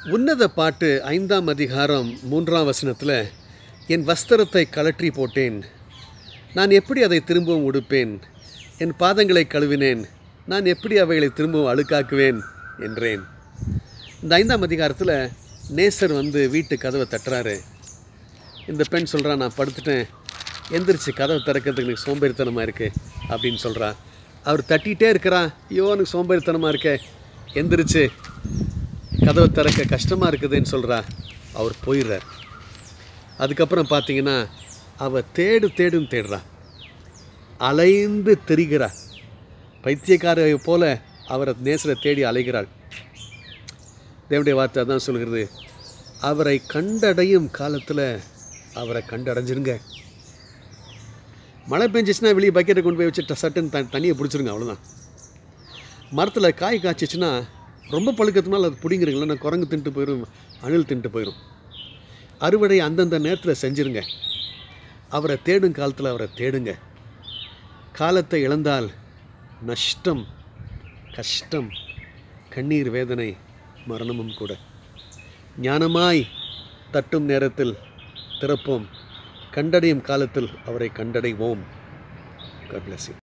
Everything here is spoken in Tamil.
உன்னத பாட்டு ஐந்தாம் அதிகாரம் மூன்றாம் வசனத்தில் என் வஸ்திரத்தை கழற்றி போட்டேன் நான் எப்படி அதை திரும்பவும் உடுப்பேன் என் பாதங்களை கழுவினேன் நான் எப்படி அவைகளை திரும்பவும் அழுக்காக்குவேன் என்றேன் இந்த ஐந்தாம் அதிகாரத்தில் நேசர் வந்து வீட்டு கதவை தட்டுறாரு இந்த பெண் சொல்கிறா நான் படுத்துட்டேன் எந்திரிச்சு கதவை திறக்கிறதுக்கு எனக்கு சோம்பேறித்தனமாக இருக்குது அப்படின்னு சொல்கிறா அவர் தட்டிகிட்டே இருக்கிறா ஐயோ எனக்கு சோம்பேறித்தனமாக இருக்கே எந்திரிச்சு கதவை திறக்க கஷ்டமாக இருக்குதுன்னு சொல்கிறா அவர் போயிடுறார் அதுக்கப்புறம் பார்த்தீங்கன்னா அவள் தேடு தேடுன்னு தேடுறா அலைந்து திரிகிறா பைத்தியக்கார போல அவரை நேசரை தேடி அலைகிறாள் தேவனுடைய வார்த்தை தான் சொல்கிறது அவரை கண்டடையும் காலத்தில் அவரை கண்டடைஞ்சிருங்க மழை பெஞ்சிச்சுன்னா வெளியே பக்கெட்டை கொண்டு போய் வச்சு சட்டுன்னு த தண்ணியை பிடிச்சிருங்க அவ்வளோதான் மரத்தில் காய் காய்ச்சிச்சுன்னா ரொம்ப பழுக்கிறதுனால அது பிடிங்கிறீங்க இல்லைன்னா குரங்கு தின்ட்டு போயிடும் அணில் தின்ட்டு போயிடும் அறுவடை அந்தந்த நேரத்தில் செஞ்சிருங்க அவரை தேடும் காலத்தில் அவரை தேடுங்க காலத்தை இழந்தால் நஷ்டம் கஷ்டம் கண்ணீர் வேதனை மரணமும் கூட ஞானமாய் தட்டும் நேரத்தில் திறப்போம் கண்டடையும் காலத்தில் அவரை கண்டடைவோம் God bless you.